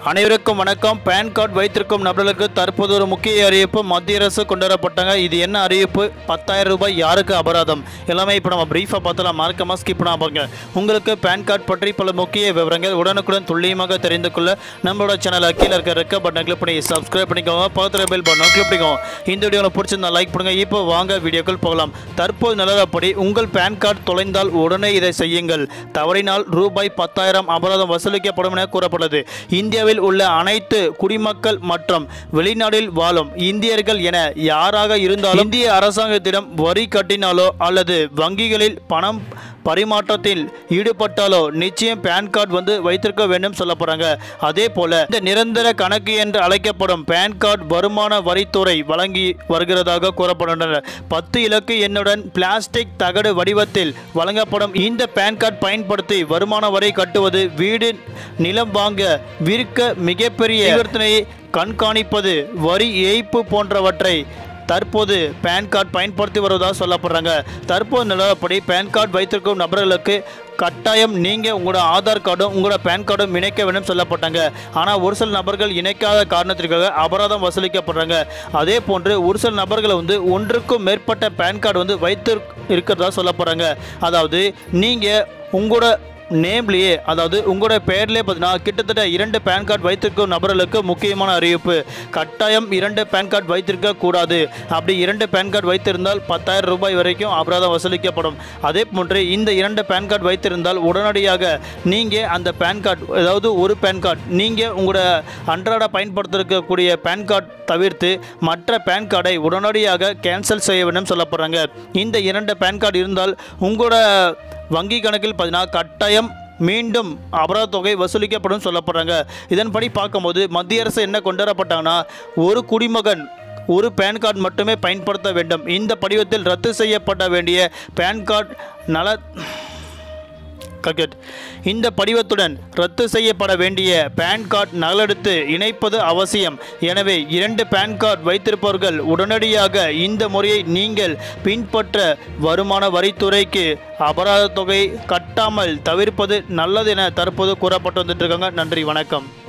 அனைவருக்கும் வணக்கம் pan card வைத்திருக்கும் நபர்களுக்கு தற்போது ஒரு முக்கிய அறிவிப்பு மத்திய அரசு கொண்டு வரப்பட்டாங்க இது என்ன அறிவிப்பு பத்தாயிரம் ரூபாய் யாருக்கு அபராதம் எல்லாமே இப்போ நம்ம பிரீஃபாக பார்த்தலாம் மறக்காம ஸ்கிப் பண்ணாம பாருங்க உங்களுக்கு பேன் கார்டு பற்றி பல முக்கிய விவரங்கள் உடனுக்குடன் துல்லியமாக தெரிந்து கொள்ள நம்மளோட சேனலை கீழே இருக்க ரெக்க பட்டனை கிளிக் பண்ணி சப்ஸ்கிரைப் பண்ணிக்கோங்க பக்கத்தில் பெல் பட்டன் கிளிக் பண்ணிக்கோங்க இந்த வீடியோவில் பிடிச்சிருந்தா லைக் பண்ணுங்க இப்போ வாங்க வீடியோக்கள் போகலாம் தற்போது நிலவரப்படி உங்கள் பேன் கார்டு தொலைந்தால் உடனே இதை செய்யுங்கள் தவறினால் ரூபாய் பத்தாயிரம் அபராதம் வசூலிக்கப்படும் என கூறப்பட்டது இந்தியாவில் உள்ள அனைத்து குடிமக்கள் மற்றும் வெளிநாட்டில் வாழும் இந்தியர்கள் என யாராக இருந்தாலும் இந்திய அரசாங்கத்திடம் வரி கட்டினாலோ அல்லது வங்கிகளில் பணம் பரிமாற்றத்தில் ஈடுபட்டாலோ நிச்சயம் பேன் கார்டு வந்து வைத்திருக்க வேண்டும் சொல்ல போறாங்க அதே போல இந்த நிரந்தர கணக்கு என்று அழைக்கப்படும் பேன் கார்டு வருமான வரித்துறை வழங்கி வருகிறதாக கூறப்படுகின்றன பத்து இலக்கு எண்ணுடன் பிளாஸ்டிக் தகடு வடிவத்தில் வழங்கப்படும் இந்த பேன் கார்டு பயன்படுத்தி வருமான வரி கட்டுவது வீடு நிலம் வாங்க விற்க மிகப்பெரிய பரிவர்த்தனையை கண்காணிப்பது வரி ஏய்ப்பு போன்றவற்றை தற்போது பேன் கார்டு பயன்படுத்தி வருவதாக சொல்லப்படுறாங்க தற்போது நிலவரப்படி பேன் கார்டு வைத்திருக்கும் நபர்களுக்கு கட்டாயம் நீங்கள் உங்களோட ஆதார் கார்டும் உங்களோட பேன் கார்டும் இணைக்க வேண்டும் சொல்லப்பட்டாங்க ஆனால் ஒரு சில நபர்கள் இணைக்காத காரணத்திற்காக அபராதம் வசூலிக்கப்படுறாங்க அதே போன்று ஒரு சில நபர்களை வந்து ஒன்றுக்கும் மேற்பட்ட பேன் கார்டு வந்து வைத்து இருக்கிறதா சொல்லப்படுறாங்க அதாவது நீங்கள் உங்களோட நேம்லேயே அதாவது உங்களோட பெயர்லேயே பார்த்தீங்கன்னா கிட்டத்தட்ட இரண்டு பேன் கார்டு வைத்திருக்கும் நபர்களுக்கு முக்கியமான அறிவிப்பு கட்டாயம் இரண்டு பேன் கார்டு வைத்திருக்க கூடாது அப்படி இரண்டு பேன் கார்டு வைத்திருந்தால் பத்தாயிரம் ரூபாய் வரைக்கும் அபராதம் வசூலிக்கப்படும் அதே போன்று இந்த இரண்டு பேன் கார்டு வைத்திருந்தால் உடனடியாக நீங்கள் அந்த பேன் கார்டு அதாவது ஒரு பேன் கார்டு நீங்கள் உங்களோட அன்றாட பயன்படுத்திருக்கக்கூடிய பேன் கார்டு தவிர்த்து மற்ற பேன் கார்டை உடனடியாக கேன்சல் செய்ய வேண்டும் சொல்லப்படுறாங்க இந்த இரண்டு பேன் கார்டு இருந்தால் உங்களோட வங்கி கணக்கில் பார்த்தீங்கன்னா கட்டாயம் மீண்டும் அபராத தொகை வசூலிக்கப்படும் சொல்லப்படுறாங்க இதன்படி பார்க்கும்போது மத்திய அரசு என்ன கொண்டு வரப்பட்டாங்கன்னா ஒரு குடிமகன் ஒரு பேன் கார்டு மட்டுமே பயன்படுத்த வேண்டும் இந்த படிவத்தில் ரத்து செய்யப்பட வேண்டிய பேன் கார்டு நல கக்கெட் இந்த படிவத்துடன் ரத்து செய்யப்பட வேண்டிய பேன் கார்டு நகலெடுத்து இணைப்பது அவசியம் எனவே இரண்டு பேன் கார்டு வைத்திருப்பவர்கள் உடனடியாக இந்த முறையை நீங்கள் பின்பற்ற வருமான வரித்துறைக்கு அபராத தொகை கட்டாமல் தவிர்ப்பது நல்லது என தற்போது கூறப்பட்டு வந்துட்டு இருக்காங்க நன்றி வணக்கம்